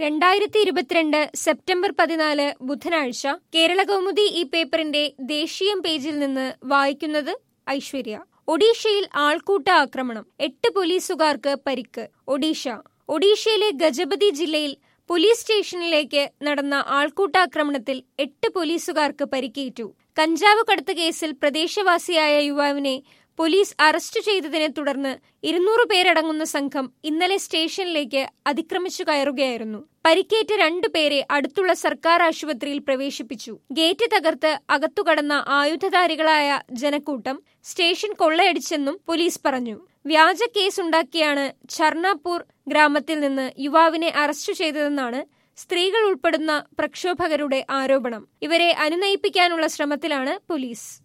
രണ്ടായിരത്തി ഇരുപത്തിരണ്ട് സെപ്റ്റംബർ പതിനാല് ബുധനാഴ്ച കേരളകൗമുദി ഈ പേപ്പറിന്റെ ദേശീയം പേജിൽ നിന്ന് വായിക്കുന്നത് ഐശ്വര്യ ഒഡീഷയിൽ ആൾക്കൂട്ട ആക്രമണം എട്ട് പോലീസുകാർക്ക് പരിക്ക് ഒഡീഷ ഒഡീഷയിലെ ഗജപതി ജില്ലയിൽ പോലീസ് സ്റ്റേഷനിലേക്ക് നടന്ന ആൾക്കൂട്ടാക്രമണത്തിൽ എട്ട് പോലീസുകാർക്ക് പരിക്കേറ്റു കഞ്ചാവ് കടത്ത് കേസിൽ പ്രദേശവാസിയായ യുവാവിനെ പോലീസ് അറസ്റ്റ് ചെയ്തതിനെ തുടർന്ന് ഇരുന്നൂറ് പേരടങ്ങുന്ന സംഘം ഇന്നലെ സ്റ്റേഷനിലേക്ക് അതിക്രമിച്ചു കയറുകയായിരുന്നു പരിക്കേറ്റ രണ്ടുപേരെ അടുത്തുള്ള സർക്കാർ ആശുപത്രിയിൽ പ്രവേശിപ്പിച്ചു ഗേറ്റ് തകർത്ത് അകത്തുകടന്ന ആയുധധാരികളായ ജനക്കൂട്ടം സ്റ്റേഷൻ കൊള്ളയടിച്ചെന്നും പോലീസ് പറഞ്ഞു വ്യാജ കേസുണ്ടാക്കിയാണ് ഛർണാപൂർ ഗ്രാമത്തിൽ നിന്ന് യുവാവിനെ അറസ്റ്റ് ചെയ്തതെന്നാണ് സ്ത്രീകൾ ഉൾപ്പെടുന്ന പ്രക്ഷോഭകരുടെ ആരോപണം ഇവരെ അനുനയിപ്പിക്കാനുള്ള ശ്രമത്തിലാണ് പോലീസ്